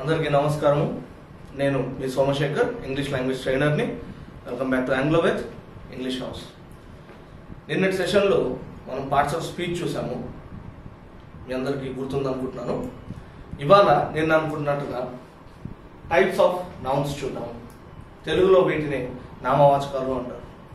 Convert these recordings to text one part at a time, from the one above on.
అందరికీ నమస్కారము నేను మీ సోమశేఖర్ ఇంగ్లీష్ లాంగ్వేజ్ ట్రైనర్ని వెల్కమ్ బ్యాక్ టు ఆంగ్లోవెత్ ఇంగ్లీష్ హౌస్ నిన్నటి సెషన్లో మనం పార్ట్స్ ఆఫ్ స్పీచ్ చూసాము మీ అందరికీ గుర్తుంది అనుకుంటున్నాను ఇవాళ నేను అనుకుంటున్నట్టుగా టైప్స్ ఆఫ్ నౌన్స్ చూద్దాము తెలుగులో వీటిని నామవాచకాలు అంటారు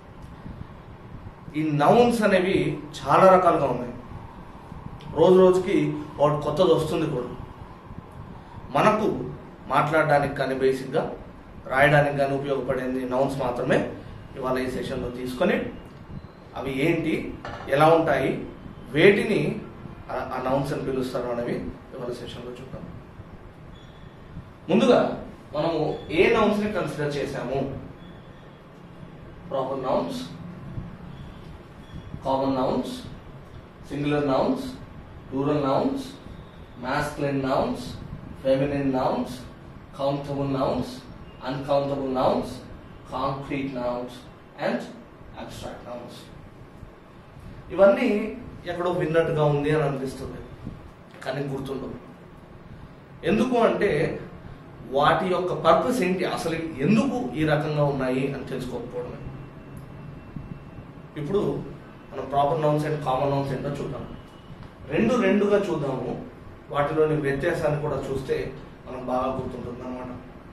ఈ నౌన్స్ అనేవి చాలా రకాలుగా ఉన్నాయి రోజు రోజుకి ఒకటి కొత్తది వస్తుంది కూడా మనకు మాట్లాడడానికి కానీ బేసిక్గా రాయడానికి కానీ ఉపయోగపడేది నౌన్స్ మాత్రమే ఇవాళ ఈ సెషన్లో తీసుకొని అవి ఏంటి ఎలా ఉంటాయి వేటిని ఆ- ఆ నౌన్స్ అని పిలుస్తారు అనేవి ఇవాళ సెషన్లో చూద్దాం ముందుగా మనము ఏ నౌన్స్ని కన్సిడర్ చేశాము proper nouns common nouns singular nouns plural nouns, masculine nouns, feminine nouns, countable nouns, uncountable nouns, concrete nouns, and abstract nouns. ఇవన్నీ ఎక్కడో విన్నట్టుగా ఉంది అని అనిపిస్తుంది కానీ గుర్తుండవు ఎందుకు అంటే వాటి యొక్క పర్పస్ ఏంటి అసలు ఎందుకు ఈ రకంగా ఉన్నాయి అని తెలుసుకోకపోవడమే ఇప్పుడు మనం proper nouns and common nouns ఏంటో చూద్దాం రెండు రెండుగా చూద్దాము వాటిలోని వ్యత్యాసాన్ని కూడా చూస్తే మనం బాగా గుర్తుంటుంది అనమాట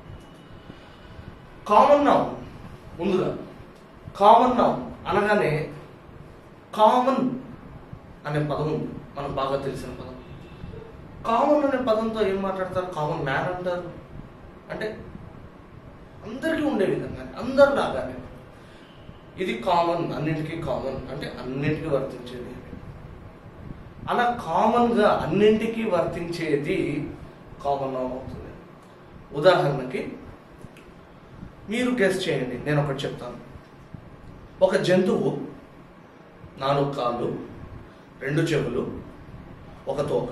కామన్ నౌన్ ముందుగా కామన్ నౌన్ అనగానే కామన్ అనే పదం ఉంది మనకు బాగా తెలిసిన పదం కామన్ అనే పదంతో ఏం మాట్లాడతారు కామన్ మ్యాన్ అంటారు అంటే అందరికీ ఉండే విధంగా అందరిలాగానే ఇది కామన్ అన్నింటికీ కామన్ అంటే అన్నింటికీ వర్తించేది అలా కామన్గా అన్నింటికీ వర్తించేది కామన్ నౌన్ అవుతుంది ఉదాహరణకి మీరు గెస్ట్ చేయండి నేను ఒకటి చెప్తాను ఒక జంతువు నాలుగు కాళ్ళు రెండు చెవులు ఒక తోక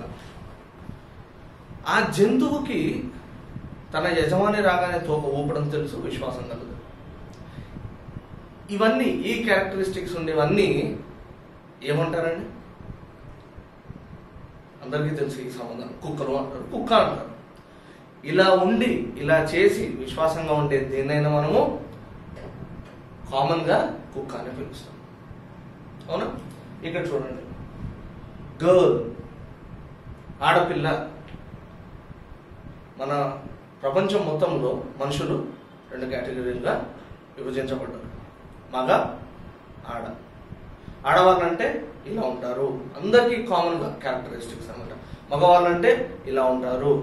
ఆ జంతువుకి తన యజమాని రాగానే తోక ఊపడం తెలుసు విశ్వాసం కలదు ఇవన్నీ ఈ క్యారెక్టరిస్టిక్స్ ఉండేవన్నీ ఏమంటారండి అందరికీ తెలుసు ఈ సమాధానం కుక్కలు అంటారు కుక్క అంటారు ఇలా ఉండి ఇలా చేసి విశ్వాసంగా ఉండే దేన్నైనా మనము కామన్గా కుక్క అని పిలుస్తాం అవునా ఇక్కడ చూడండి గర్ల్ ఆడపిల్ల మన ప్రపంచం మొత్తంలో మనుషులు రెండు కేటగిరీలుగా విభజించబడ్డారు మగ ఆడ ఆడవాళ్ళంటే ఇలా ఉంటారు అందరికీ కామన్గా క్యారెక్టరిస్టిక్స్ అనమాట మగవాళ్ళంటే ఇలా ఉంటారు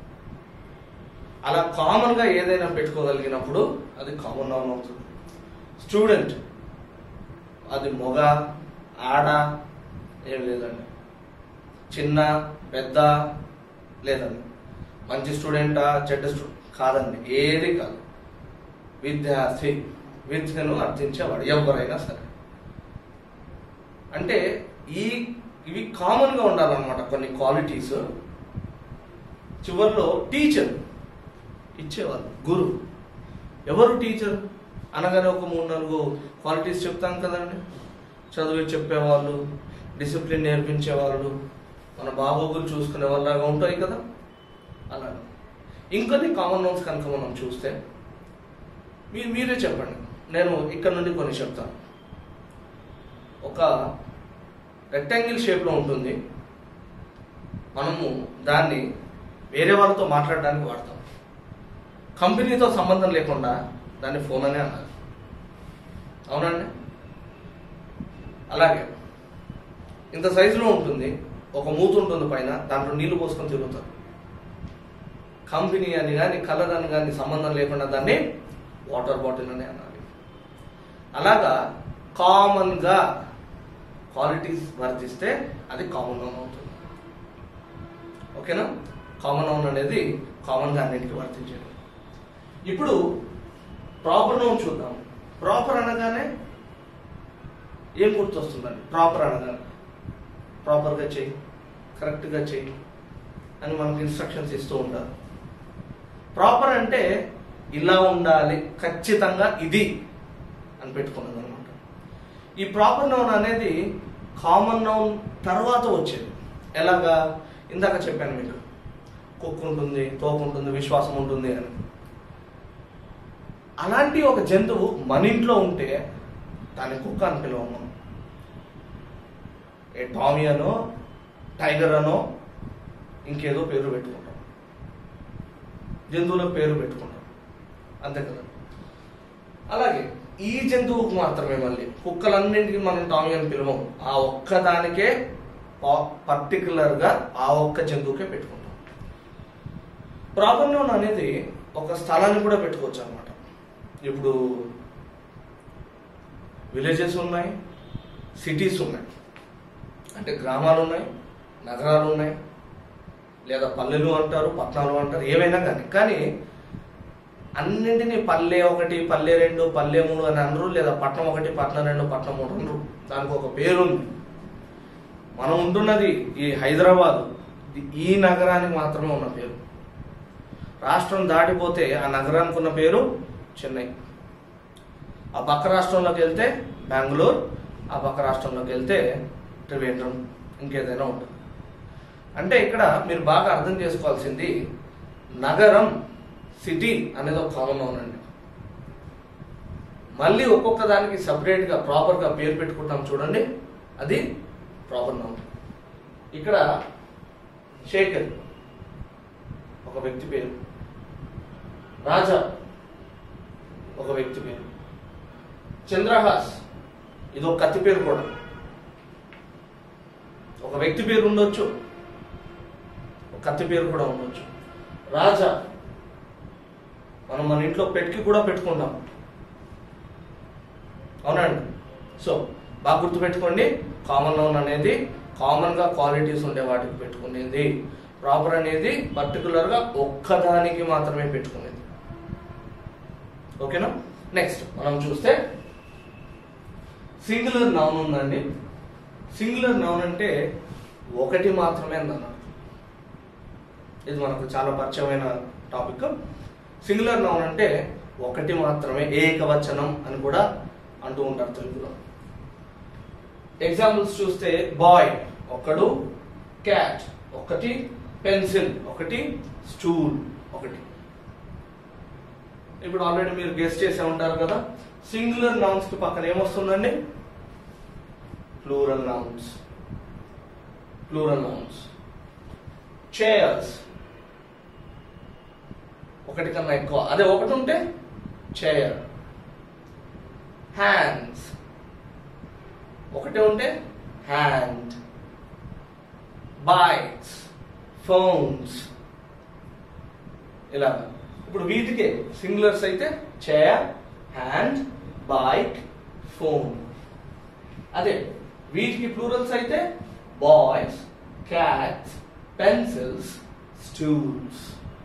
అలా కామన్గా ఏదైనా పెట్టుకోగలిగినప్పుడు అది కామన్ నౌన్ అవుతుంది స్టూడెంట్ అది మొగ ఆడ ఏం లేదండి చిన్న పెద్ద లేదండి మంచి స్టూడెంటా చెడ్డ స్టూడెంట్ కాదండి ఏది కాదు విద్యార్థి విద్యను అర్థించేవాడు ఎవరైనా సరే అంటే ఈ ఇవి కామన్గా ఉండాలన్నమాట కొన్ని క్వాలిటీస్ చివరిలో టీచర్ ఇచ్చేవాళ్ళు గురువు ఎవరు టీచర్ అనగానే ఒక మూడు నాలుగు క్వాలిటీస్ చెప్తాం కదండి చదువు చెప్పేవాళ్ళు డిసిప్లిన్ నేర్పించేవాళ్ళు మన బాగోగులు చూసుకునే వాళ్ళగా ఉంటాయి కదా అలా ఇంకొన్ని కామన్ నోట్స్ కనుక మనం చూస్తే మీరు మీరే చెప్పండి నేను ఇక్కడ నుండి కొన్ని చెప్తాను ఒక రెక్టాంగిల్ షేప్లో ఉంటుంది మనము దాన్ని వేరే వాళ్ళతో మాట్లాడడానికి వాడతాం కంపెనీతో సంబంధం లేకుండా దాన్ని ఫోన్ అనే అన్నారు అవునండి అలాగే ఇంత సైజులో ఉంటుంది ఒక మూత ఉంటుంది పైన దాంట్లో నీళ్లు పోసుకొని తిరుగుతారు కంపెనీ అని కానీ కలర్ అని కానీ సంబంధం లేకుండా దాన్ని వాటర్ బాటిల్ అని అనాలి అలాగా కామన్గా క్వాలిటీస్ వర్తిస్తే అది కామన్ నౌన్ అవుతుంది ఓకేనా కామన్ నౌన్ అనేది కామన్గా అన్నింటికి వర్తించేది ఇప్పుడు ప్రాపర్ నౌన్ చూద్దాం ప్రాపర్ అనగానే ఏం గుర్తొస్తుందండి ప్రాపర్ అనగానే ప్రాపర్గా చెయ్యి కరెక్ట్గా చెయ్యి అని మనకి ఇన్స్ట్రక్షన్స్ ఇస్తూ ఉంటారు ప్రాపర్ అంటే ఇలా ఉండాలి ఖచ్చితంగా ఇది అని పెట్టుకున్నది అనమాట ఈ ప్రాపర్ నౌన్ అనేది కామన్ నౌన్ తర్వాత వచ్చేది ఎలాగా ఇందాక చెప్పాను మీకు కుక్క ఉంటుంది తోక ఉంటుంది విశ్వాసం ఉంటుంది అని అలాంటి ఒక జంతువు మన ఇంట్లో ఉంటే దాన్ని కుక్క అని పిలవం మనం ఏ టామీ అనో టైగర్ అనో ఇంకేదో పేరు పెట్టుకుంటాం జంతువులకు పేరు పెట్టుకుంటాం అంతే కదా అలాగే ఈ జంతువుకు మాత్రమే మళ్ళీ కుక్కలన్నింటికి మనం టామీ అని పిలవం ఆ ఒక్కదానికే పర్టికులర్గా ఆ ఒక్క జంతువుకే పెట్టుకుంటాం ప్రాపర్ నౌన్ అనేది ఒక స్థలాన్ని కూడా పెట్టుకోవచ్చు అనమాట ఇప్పుడు విలేజెస్ ఉన్నాయి సిటీస్ ఉన్నాయి అంటే గ్రామాలు ఉన్నాయి నగరాలు ఉన్నాయి లేదా పల్లెలు అంటారు పట్టణాలు అంటారు ఏవైనా కానీ కానీ అన్నింటినీ పల్లె ఒకటి పల్లె రెండు పల్లె మూడు అని అనరు లేదా పట్నం ఒకటి పట్నం రెండు పట్నం మూడు అనరు దానికి ఒక పేరు ఉంది మనం ఉంటున్నది ఈ హైదరాబాద్ ఈ నగరానికి మాత్రమే ఉన్న పేరు రాష్ట్రం దాటిపోతే ఆ నగరానికి ఉన్న పేరు చెన్నై ఆ పక్క రాష్ట్రంలోకి వెళ్తే బెంగళూరు ఆ పక్క రాష్ట్రంలోకి వెళ్తే త్రివేంద్రం ఇంకేదైనా ఉంటుంది అంటే ఇక్కడ మీరు బాగా అర్థం చేసుకోవాల్సింది నగరం సిటీ అనేది ఒక కామన్ నౌన్ అండి మళ్ళీ ఒక్కొక్క దానికి సపరేట్గా ప్రాపర్గా పేరు పెట్టుకుంటాం చూడండి అది ప్రాపర్ నౌన్ ఇక్కడ శేఖర్ ఒక వ్యక్తి పేరు రాజా ఒక వ్యక్తి పేరు చంద్రహాస్ ఇది ఒక కత్తి పేరు కూడా ఒక వ్యక్తి పేరు ఉండొచ్చు ఒక కత్తి పేరు కూడా ఉండొచ్చు రాజా మనం మన ఇంట్లో పెట్కి కూడా పెట్టుకుంటాం అవునండి సో బాగా గుర్తుపెట్టుకోండి కామన్ నౌన్ అనేది కామన్గా క్వాలిటీస్ ఉండే వాటికి పెట్టుకునేది ప్రాపర్ అనేది పర్టికులర్గా ఒక్కదానికి మాత్రమే పెట్టుకునేది ఓకేనా నెక్స్ట్ మనం చూస్తే సింగులర్ నౌన్ ఉందండి సింగులర్ నౌన్ అంటే ఒకటి మాత్రమే అన్నారు ఇది మనకు చాలా పరిచయమైన టాపిక్ సింగులర్ నౌన్ అంటే ఒకటి మాత్రమే ఏకవచనం అని కూడా అంటూ ఉంటారు తెలుగులో ఎగ్జాంపుల్స్ చూస్తే బాయ్ ఒకడు క్యాట్ ఒకటి పెన్సిల్ ఒకటి స్టూల్ ఒకటి ఇప్పుడు ఆల్రెడీ మీరు గెస్ట్ చేసే ఉంటారు కదా సింగులర్ నౌన్స్ కి పక్కన ఏమొస్తుందండి plural nouns plural nouns chairs ఒకటి కన్నా ఎక్కువ అదే ఒకటి ఉంటే చైర్ హ్యాండ్స్ ఒకటే ఉంటే హ్యాండ్ బైక్స్ ఫోన్స్ ఇలా ఇప్పుడు వీటికే సింగులర్స్ అయితే చైర్ హ్యాండ్ బైక్ ఫోన్ అదే వీటికి ప్లూరల్స్ అయితే బాయ్స్ క్యాట్స్ పెన్సిల్స్ స్టూల్స్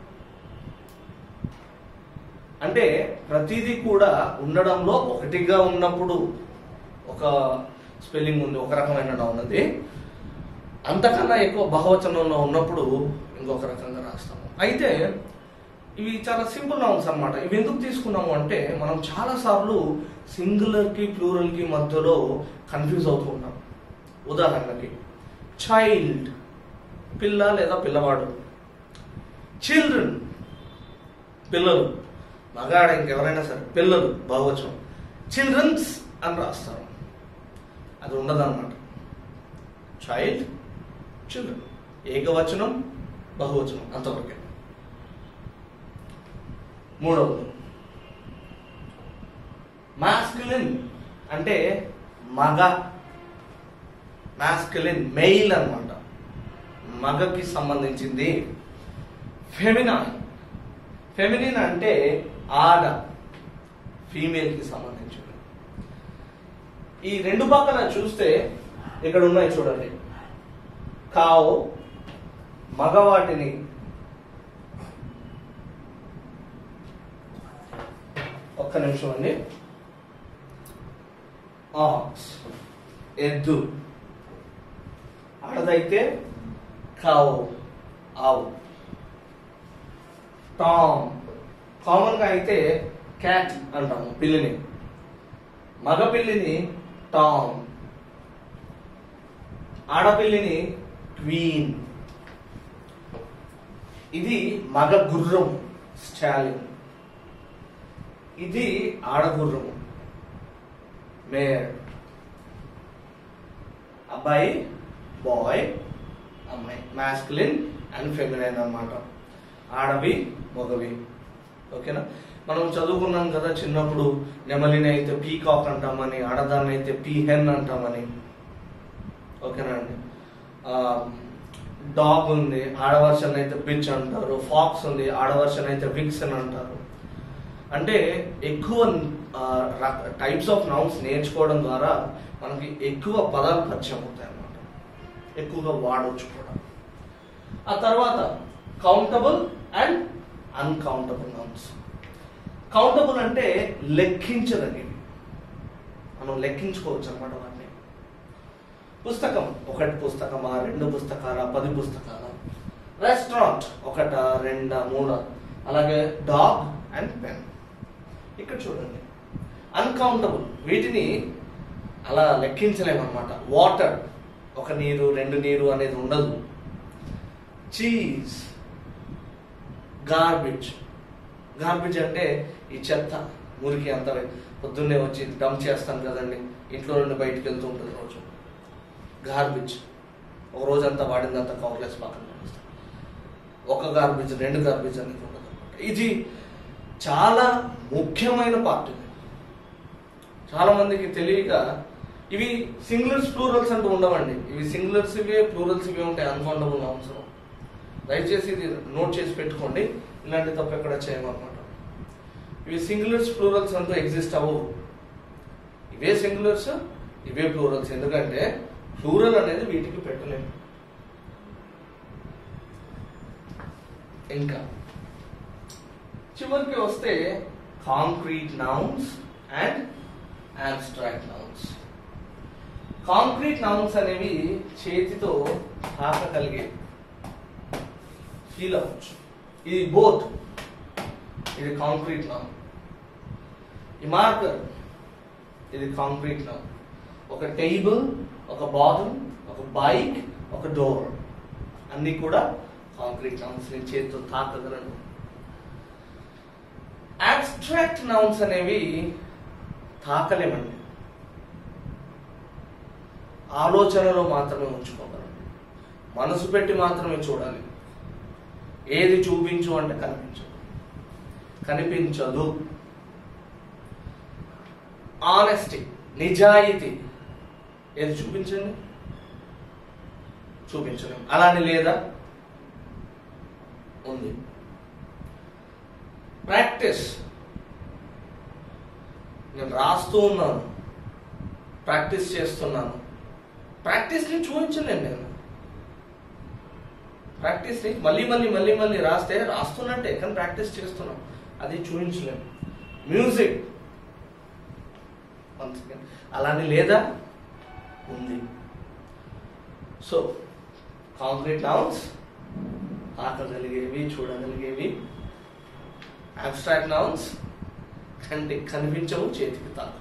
అంటే ప్రతిదీ కూడా ఉండడంలో ఒకటిగా ఉన్నప్పుడు ఒక స్పెల్లింగ్ ఉంది ఒక రకమైన నౌన్ అది అంతకన్నా ఎక్కువ బహువచనంలో ఉన్నప్పుడు ఇంకొక రకంగా రాస్తాము అయితే ఇవి చాలా సింపుల్ నౌన్స్ అన్నమాట ఇవి ఎందుకు తీసుకున్నాము అంటే మనం చాలా సార్లు సింగులర్ కి ప్లూరల్ కి మధ్యలో కన్ఫ్యూజ్ అవుతూ ఉంటాం ఉదాహరణకి చైల్డ్ పిల్ల లేదా పిల్లవాడు చిల్డ్రన్ పిల్లలు మగాడ ఇంకెవరైనా సరే పిల్లలు బహువచనం చిల్డ్రన్స్ అని రాస్తారు అది ఉండదన్నమాట చైల్డ్ చిల్డ్రన్ ఏకవచనం బహువచనం అంతవరకే మూడవది మాస్కులిన్ అంటే మగ మాస్కులిన్ మెయిల్ అన్నమాట మగకి సంబంధించింది ఫెమినాయిన్ ఫెమినిన్ అంటే ఆడ ఫీమేల్కి సంబంధించింది ఈ రెండు పక్కన చూస్తే ఇక్కడ ఉన్నాయి చూడండి కావు మగవాటిని ఒక్క నిమిషం అండి ఆక్స్ ఎద్దు ఆడదైతే కావు ఆవు టామ్ కామన్గా అయితే క్యాట్ అంటాము పిల్లిని మగ పిల్లిని టామ్ ఆడపిల్లిని క్వీన్ ఇది మగ గుర్రం స్టాలిన్ ఇది ఆడగుర్రము మేర్ అబ్బాయి బాయ్ అమ్మాయి మాస్కులిన్ అండ్ ఫెమినైన్ అన్నమాట ఆడవి మగవి ఓకేనా మనం చదువుకున్నాం కదా చిన్నప్పుడు నెమలిని అయితే పీకాక్ అంటామని ఆడదాన్ని అయితే పీహెన్ అంటామని ఓకేనా అండి డాగ్ ఉంది ఆడవర్షన్ అయితే బిచ్ అంటారు ఫాక్స్ ఉంది ఆడవర్షన్ అయితే విక్స్ అని అంటారు అంటే ఎక్కువ టైప్స్ ఆఫ్ నౌన్స్ నేర్చుకోవడం ద్వారా మనకి ఎక్కువ పదాలు పరిచయం అవుతాయి అన్నమాట ఎక్కువగా వాడవచ్చు కూడా ఆ తర్వాత countable and uncountable nouns countable అంటే లెక్కించదగినవి మనం లెక్కించుకోవచ్చు అనమాట వాటిని పుస్తకం ఒకటి పుస్తకమా రెండు పుస్తకాలా పది పుస్తకాలా రెస్టారెంట్ ఒకట రెండా మూడా అలాగే డాగ్ అండ్ పెన్ ఇక్కడ చూడండి అన్కౌంటబుల్ వీటిని అలా లెక్కించలేమన్నమాట వాటర్ ఒక నీరు రెండు నీరు అనేది ఉండదు చీజ్ గార్బేజ్ గార్బేజ్ అంటే ఈ చెత్త మురికి అంత పొద్దున్నే వచ్చి డంప్ చేస్తాను కదండి ఇంట్లో నుండి బయటికి వెళ్తూ ఉంటుంది రోజు గార్బేజ్ ఒక రోజంతా వాడిందంతా కవర్లెస్ పక్కన పడేస్తాం ఒక గార్బేజ్ రెండు గార్బేజ్ అనేది ఉండదు ఇది చాలా ముఖ్యమైన పార్ట్ ఇది చాలా మందికి తెలియక ఇవి సింగులర్స్ ప్లూరల్స్ అంటూ ఉండవండి ఇవి సింగులర్స్ ఇవే ప్లూరల్స్ ఇవే ఉంటాయి అన్కౌంటబుల్ అవసరం దయచేసి ఇది నోట్ చేసి పెట్టుకోండి ఇలాంటి తప్పు ఎక్కడ చేయమన్నమాట ఇవి సింగులర్స్ ప్లూరల్స్ అంటూ ఎగ్జిస్ట్ అవ్వవు ఇవే సింగులర్స్ ఇవే ప్లూరల్స్ ఎందుకంటే ప్లూరల్ అనేది వీటికి పెట్టలేము ఇంకా చివరికి వస్తే concrete nouns and abstract nouns concrete nouns అనేవి చేతితో తాకగలిగే ఫీల్ అవ్వచ్చు ఇది బోట్ ఇది కాంక్రీట్ నౌన్ ఈ మార్కర్ ఇది కాంక్రీట్ నౌన్ ఒక టేబుల్ ఒక బాటిల్ ఒక బైక్ ఒక డోర్ అన్నీ కూడా కాంక్రీట్ నౌన్స్ నేను చేతితో తాకగలను అబ్స్ట్రాక్ట్ నౌన్స్ అనేవి తాకలేమండి ఆలోచనలో మాత్రమే ఉంచుకోగలం మనసు పెట్టి మాత్రమే చూడాలి ఏది చూపించు అంటే కనిపించదు కనిపించదు ఆనెస్టీ నిజాయితీ ఏది చూపించండి చూపించలేము అలానే లేదా ఉంది ప్రాక్టీస్ నేను రాస్తూ ఉన్నాను ప్రాక్టీస్ చేస్తున్నాను ప్రాక్టీస్ని చూపించలేను నేను ప్రాక్టీస్ని మళ్ళీ మళ్ళీ మళ్ళీ మళ్ళీ రాస్తే రాస్తున్నట్టే కానీ ప్రాక్టీస్ చేస్తున్నాం అది చూపించలేము మ్యూజిక్ అలానే లేదా ఉంది సో కాంక్రీట్ నౌన్స్ తాకగలిగేవి చూడగలిగేవి అబ్స్ట్రాక్ట్ నౌన్స్ కంటి కనిపించవు చేతికి తాకవు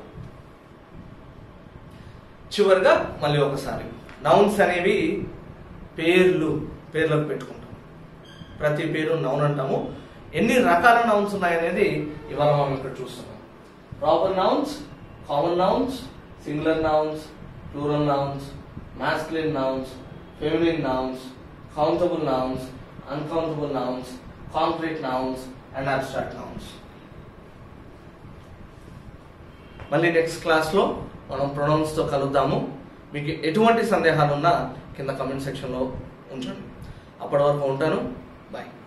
చివరిగా మళ్ళీ ఒకసారి నౌన్స్ అనేవి పేర్లు పేర్లకు పెట్టుకుంటాం ప్రతి పేరు నౌన్ అంటాము ఎన్ని రకాల నౌన్స్ ఉన్నాయనేది ఇవాళ మనం ఇక్కడ చూస్తున్నాం proper nouns common nouns singular nouns plural nouns masculine nouns, feminine nouns, countable nouns, uncountable nouns, concrete nouns, and abstract nouns. మళ్ళీ నెక్స్ట్ క్లాస్లో మనం ప్రొనౌన్స్తో కలుద్దాము మీకు ఎటువంటి సందేహాలు ఉన్నా కింద కమెంట్ సెక్షన్లో ఉంచండి అప్పటి వరకు ఉంటాను బాయ్